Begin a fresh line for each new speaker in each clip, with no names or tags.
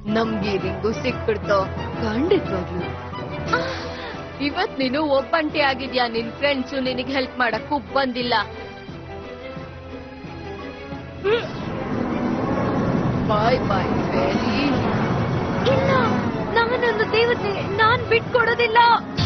ನಮ್ಗೆ ಈ ರಿಂಗು ಸಿಕ್ಬಿಡ್ತೋ ಖಂಡಿತವಾಗ್ಲು ಇವತ್ ನೀನು ಒಬ್ಬಂಟಿ ಆಗಿದ್ಯಾ ನಿನ್ ಫ್ರೆಂಡ್ಸು ನಿನಗ್ ಹೆಲ್ಪ್ ಮಾಡಕ್ಕೂ ಬಂದಿಲ್ಲ ಬಾಯ್ ಬಾಯ್ ವೆರಿ
ಇಲ್ಲ ನಾನೊಂದು ದೇವತೆ ನಾನ್ ಬಿಟ್ಕೊಡೋದಿಲ್ಲ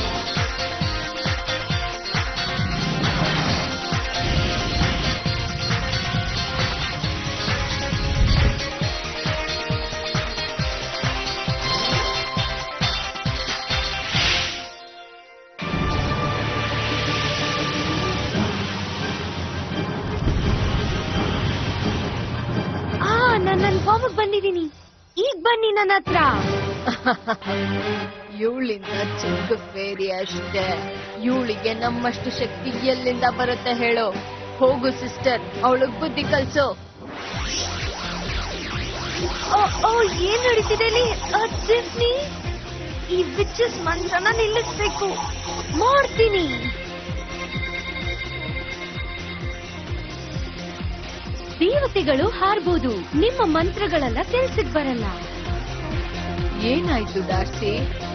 ಆ ನಾನ್ ನನ್ ಫಾರ್ಮ್ ಬಂದಿದ್ದೀನಿ ಈಗ ಬನ್ನಿ ನನ್ನ ಹತ್ರ
ಇವಳಿಂದ ಚಿಕ್ಕ ಫೇರಿ ಅಷ್ಟೇ ಇವಳಿಗೆ ನಮ್ಮಷ್ಟು ಶಕ್ತಿ ಎಲ್ಲಿಂದ ಬರುತ್ತೆ ಹೇಳು ಹೋಗು ಸಿಸ್ಟರ್ ಅವಳಗ್ ಬುದ್ಧಿ ಕಲ್ಸು
ಓ ಓ ಏನ್ ನಡೀತಿದೆ ಇಲ್ಲಿ ಆ, ಡಿಸ್ನಿ ಈ ವಿಚಸ್ ಮಂತ್ರನ ನಿಲ್ಲಿಸ್ಬೇಕು ಮಾಡ್ತೀನಿ ದೇವತೆಗಳು ಹಾರ್ಬೋದು ನಿಮ್ಮ ಮಂತ್ರಗಳೆಲ್ಲ ಕೆಲ್ಸಕ್ ಬರಲ್ಲ
ಏನಾಯ್ತು ಡಾರ್ಸಿ